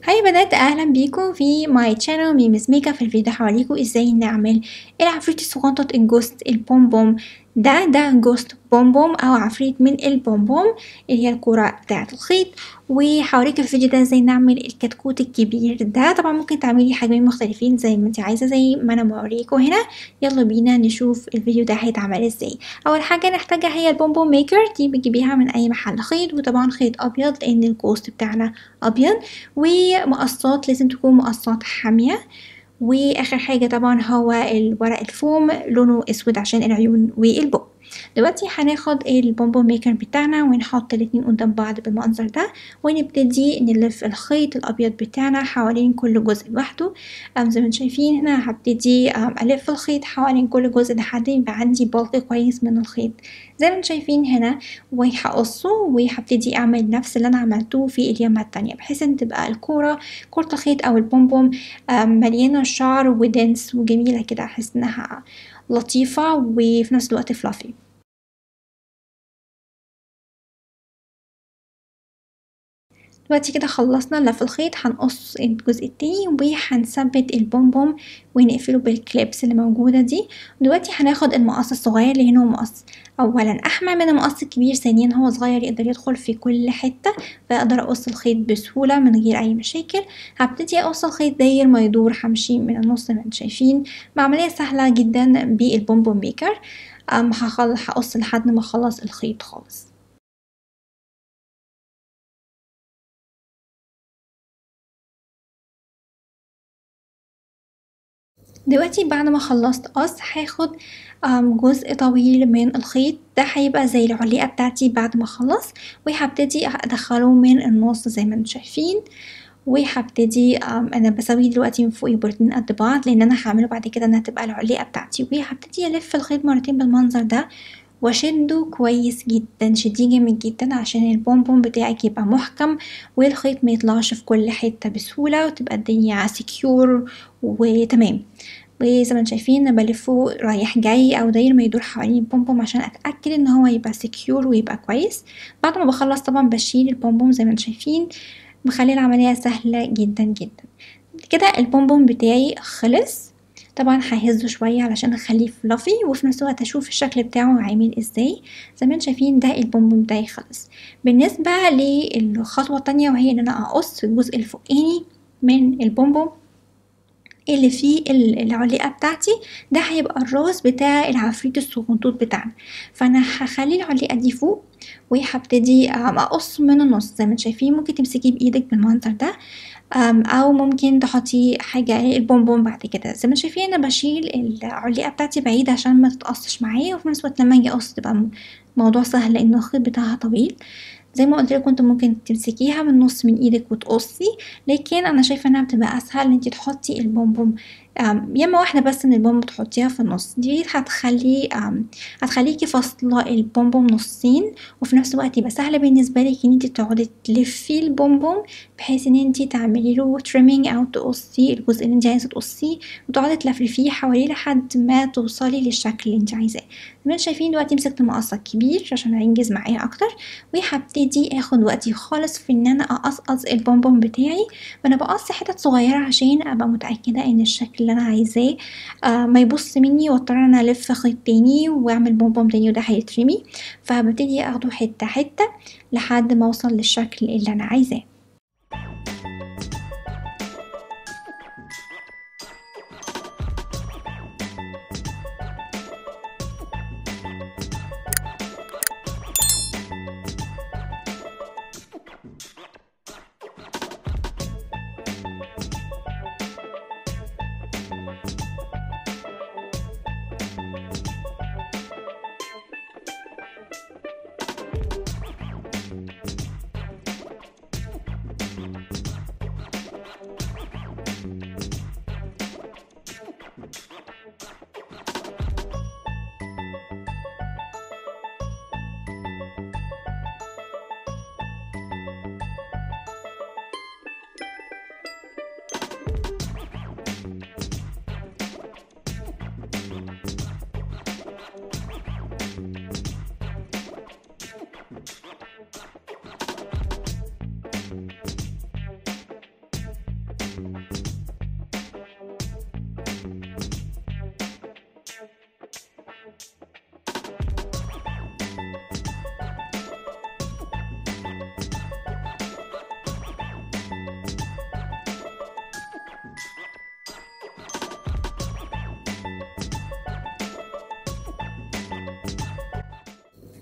هاي بنات اهلا بيكم في ماي channel ميمز ميكا في الفيديو هوريكم ازاي نعمل العفريت الصغنطط الجوست البومبوم ده ده جوست بومبوم او عفريت من البومبوم اللي هي الكرة بتاعة الخيط وهوريك في الفيديو ده ازاي نعمل الكتكوت الكبير ده طبعا ممكن تعملي حجمين مختلفين زي ما انت عايزة زي ما انا بوريكم هنا يلا بينا نشوف الفيديو ده هيتعمل ازاي اول حاجة نحتاجها هي البومبوم ميكر دي بتجيبيها من اي محل خيط وطبعا خيط ابيض لان الجوست بتاعنا ابيض ومقصات لازم تكون مقصات حامية واخر حاجة طبعا هو الورق الفوم لونه اسود عشان العيون والبق دلوقتي هناخد البومبو ميكر بتاعنا ونحط الاتنين قدام بعض بالمنظر ده ونبتدي نلف الخيط الابيض بتاعنا حوالين كل جزء لوحده زي ما انتم شايفين هنا هبتدي الف الخيط حوالين كل جزء لحد يبقى عندي بلق كويس من الخيط زي ما انتم شايفين هنا وهقصه وهبتدي اعمل نفس اللي انا عملته في اليمة التانية بحيث ان تبقى الكورة كرة الخيط او البومبوم مليانة شعر ودنس وجميلة كده احس انها لطيفة وفي نفس الوقت فلافي دلوقتي كده خلصنا لف الخيط هنقص الجزء التاني وهنثبت البومبوم ونقفله بالكليبس اللي موجودة دي دلوقتي هناخد المقص الصغير اللي هنا هو مقص اولا احمى من المقص الكبير ثانيا هو صغير يقدر يدخل في كل حتة فاقدر اقص الخيط بسهولة من غير اي مشاكل هبتدي اقص الخيط داير ما يدور همشي من النص زي ما انتم شايفين بعملية سهلة جدا بالبومبوم ميكر هقص لحد ما اخلص الخيط خالص دلوقتي بعد ما خلصت قص هاخد جزء طويل من الخيط ده هيبقى زي العليقة بتاعتي بعد ما اخلص وهبتدي ادخله من النص زي ما انتم شايفين وهبتدي انا بسويه دلوقتي من فوق الاتنين قد بعض لان انا هعمله بعد كده انها تبقى العليقة بتاعتي وهبتدي الف الخيط مرتين بالمنظر ده واشده كويس جدا شديه جامد جدا عشان البومبوم بتاعك يبقى محكم والخيط ما يطلعش في كل حته بسهوله وتبقى الدنيا سكيور وتمام وزي ما انتم شايفين بلفه رايح جاي او داير ما يدور حوالين البومبوم عشان اتاكد ان هو يبقى سكيور ويبقى كويس بعد ما بخلص طبعا بشيل البومبوم زي ما انتم شايفين بخلي العمليه سهله جدا جدا كده البومبوم بتاعي خلص طبعا ههزه شويه علشان اخليه فلافي وفي نفس الوقت اشوف الشكل بتاعه عامل ازاي زي ما انتم شايفين ده البومبوم بتاعي خلص بالنسبه للخطوه التانية وهي ان انا اقص الجزء الفوقاني من البومبوم اللي فيه العليقة بتاعتي ده هيبقى الراس بتاع العفريت الصغنطوط بتاعنا فانا هخلي العليقة دي فوق وهبتدي اقص من النص زي ما انتم شايفين ممكن تمسكيه بايدك بالمنظر ده او ممكن تحطي حاجه البونبون بعد كده زي ما شايفين انا بشيل العليقه بتاعتي بعيد عشان ما تتقصش معايا وفي نفس الوقت لما اجي اقص تبقى الموضوع سهل لان الخيط بتاعها طويل زي ما قلت لكم انتوا ممكن تمسكيها من النص من ايدك وتقصي لكن انا شايفه انها بتبقى اسهل ان انت تحطي البومبوم يما واحده بس ان البومبوم تحطيها في النص دي هتخلي هتخليكي فاصله البومبوم نصين وفي نفس الوقت يبقى سهل بالنسبه لك ان انت تقعدي تلفي البومبوم بحيث ان انت تعملي له تريمينج او تقصي الجزء اللي انت عايزه تقصيه وتقعدي تلفلفيه حواليه لحد ما توصلي للشكل اللي انت عايزاه زي ما شايفين دلوقتي مسكت المقص الكبير عشان هينجز معايا اكتر وهبتدي اخد وقتي خالص في ان انا اقصقص البومبوم بتاعي وانا بقص حتت صغيره عشان ابقى متاكده ان الشكل اللي انا عايزاه آه ما يبص مني واضطر انا الف خيط تاني واعمل بومبوم تاني وده هيترمي فببتدي اخده حته حته لحد ما اوصل للشكل اللي انا عايزاه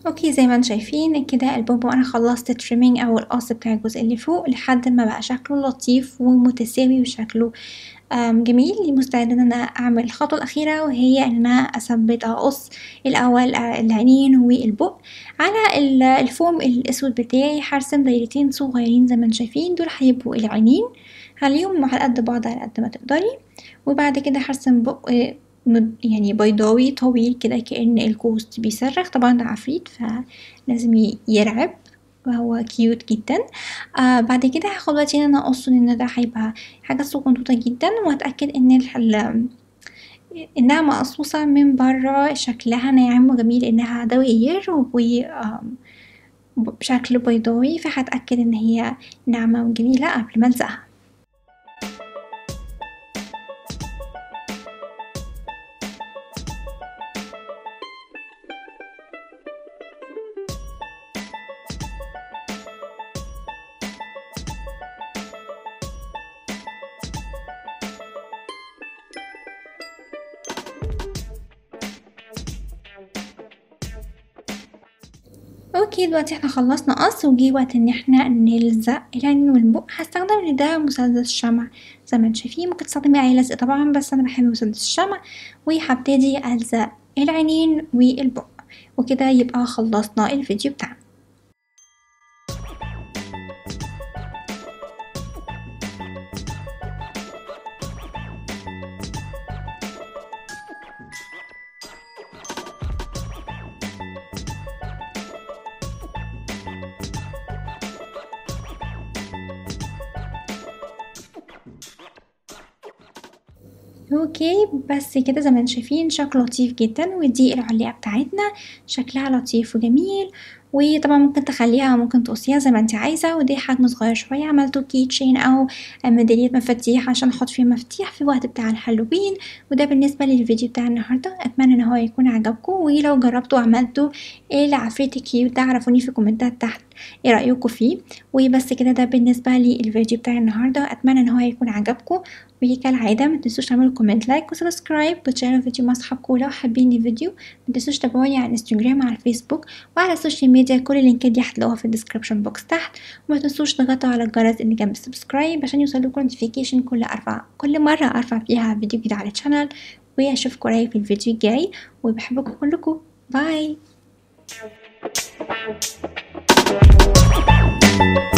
اوكي زي ما انتم شايفين كده البوبو انا خلصت تريمينج او القص بتاع الجزء اللي فوق لحد ما بقى شكله لطيف ومتساوي وشكله جميل مستعدة ان انا اعمل الخطوة الاخيرة وهي ان انا اثبت اقص الاول العينين والبق على الفوم الاسود بتاعي هرسم دايرتين صغيرين زي ما انتم شايفين دول هيبقوا العينين خليهم على قد بعض على قد ما تقدري وبعد كده هرسم بق يعني بيضاوي طويل كده كأن الكوست بيصرخ طبعا ده عفريت فلازم يرعب وهو كيوت جدا آه بعد كده هاخد وقتي ان انا اقصه لان ده هيبقى حاجة صغنطوطة جدا واتأكد ان ال انها مقصوصة من برا شكلها ناعم وجميل انها دوائر وبشكل بيضاوي فهتأكد ان هي ناعمة وجميلة قبل ما الزقها اوكي دلوقتي احنا خلصنا قص وجه وقت ان احنا نلزق العين والبق هستخدم لده مسدس شمع زي ما انتم شايفين ممكن تستخدمي اي لزق طبعا بس انا بحب مسدس الشمع وهبتدي الزق العينين والبق وكده يبقى خلصنا الفيديو بتاعنا اوكي بس كده زي ما انتم شايفين شكله لطيف جدا ودي العليقة بتاعتنا شكلها لطيف وجميل وطبعا ممكن تخليها ممكن تقصيها زي ما انت عايزة ودي حجم صغير شوية عملته كيتشين او ميدالية مفاتيح عشان احط فيه مفاتيح في الوقت بتاع الهالوين وده بالنسبة للفيديو بتاع النهاردة اتمنى ان هو يكون عجبكم ولو جربتوا وعملتوا العفريت كيوت ده عرفوني في الكومنتات تحت ايه رأيكم فيه وبس كده ده بالنسبة للفيديو بتاع النهاردة اتمنى ان هو يكون عجبكم وكالعادة متنسوش تعملوا كومنت لايك وسبسكرايب وتشاركوا الفيديو مع اصحابكم لو حابين الفيديو متنسوش تابعوني على الانستجرام وعلى الفيسبوك وعلى السوشيال ميديا كل اللينكات دي هتلاقوها في الديسكربشن بوكس تحت وما تنسوش تضغطوا على الجرس اللي جنب السبسكرايب عشان يوصلكوا نوتيفيكيشن كل اربع كل مرة ارفع فيها فيديو جديد على الشانل واشوفكم قريب في الفيديو الجاي وبحبكم كلكم باي Thank you.